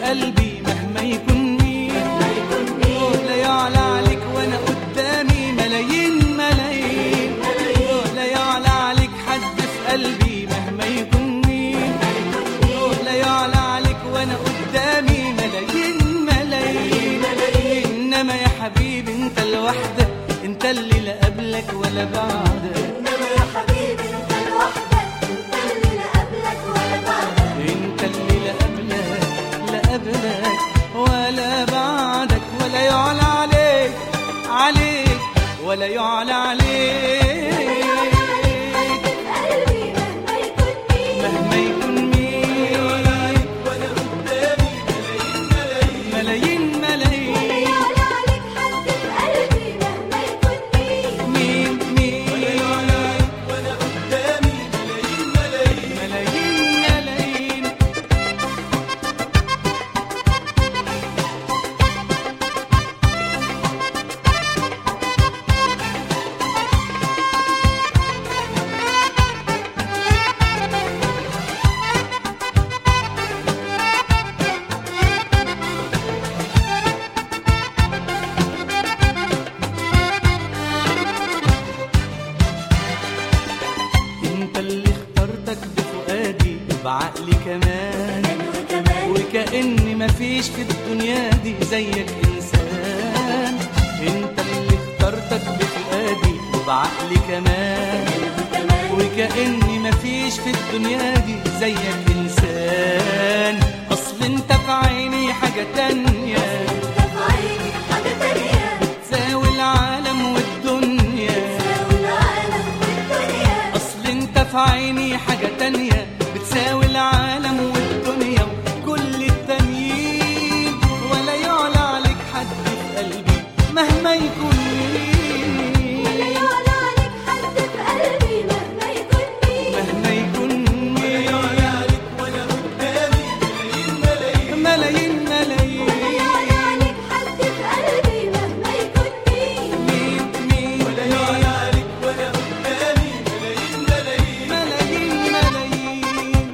قلبي مهما يكون مين لا يعلى عليك وانا قدامي ملايين ملايين لا يعلى عليك حد في قلبي مهما يكون مين لا يعلى عليك وانا قدامي ملايين ملايين انما يا حبيبي انت لوحدك انت اللي لا قبلك ولا بعدك إنما يا حبيبي أنت لوحدك أنت اللي لا قبلك ولا بعدك انت اللي لا قبلك لا قبلك ولا بعدك ولا يعلى عليك عليك ولا يعلى عليك قلبي مهما يكون مين مهما يكون مين ملايين ملايين يعلى عليك حد في قلبي مهما يكون مين مين مين ملايين ملايين انت اللي اخترتك بفؤادي بعقلي كمان وكمان وكأني مفيش في الدنيا دي زيك إنسان انت اللي اخترتك بفؤادي وبعقلي كمان وكمان وكأني مفيش في الدنيا دي زيك إنسان أصل انت في عيني حاجة تانية أنت في عيني حاجة تانية تساوي العالم والدنيا تساوي العالم والدنيا أصل انت في عيني حاجة تانية بتساوي العالم والدنيا وكل التانيين ولا يعلى عليك حد في قلبي مهما يكون مين لا يعلى عليك حد في قلبي مهما يكون مين مهما يكون مين ملايين ملايين لا يعلى عليك حد في قلبي مهما يكون مين مين مين ملايين ملايين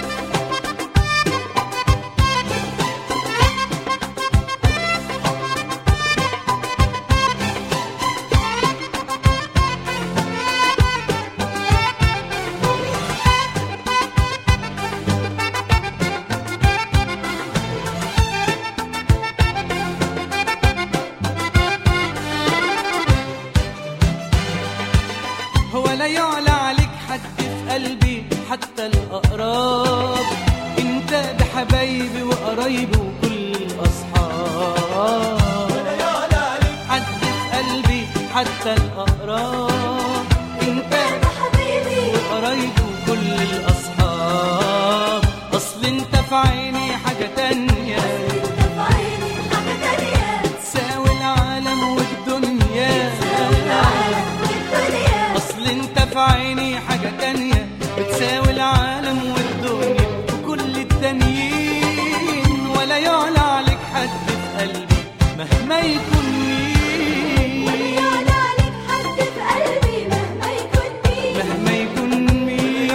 هو لا يعلى عليك حد في قلبي حتى الأقراب انت بحبايبي وقرايبي وكل الأصحاب حد في قلبي حتى الأقراب انت يا حبيبي وقرايبي وكل الأصحاب أصل انت في عيني حاجة تانية أنت في عيني حاجة تانية تساوي العالم والدنيا العالم والدنيا اصل انت في عيني حاجة تانية بتساوي العالم والدنيا وكل التانيين ولا يعلى عليك حد في قلبي مهما يكون مين يعلى عليك حد في قلبي مهما يكون مين مهما يكون مين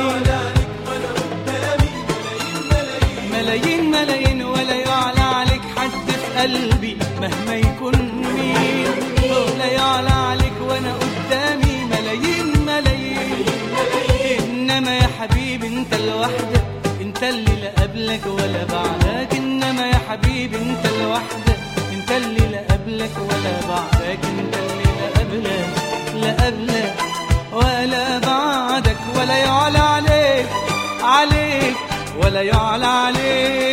ملايين ملايين ولا يعلى عليك حد في قلبي مهما يكون مين ولا يعلى عليك وانا قدامي ملايين ملايين انما يا حبيبي انت لوحدك انت اللي لا قبلك ولا بعدك انما يا حبيبي انت لوحدك انت اللي لا قبلك ولا بعدك انت اللي لا قبلك لا قبلك ولا بعدك ولا يعلى عليك عليك ولا يعلى عليك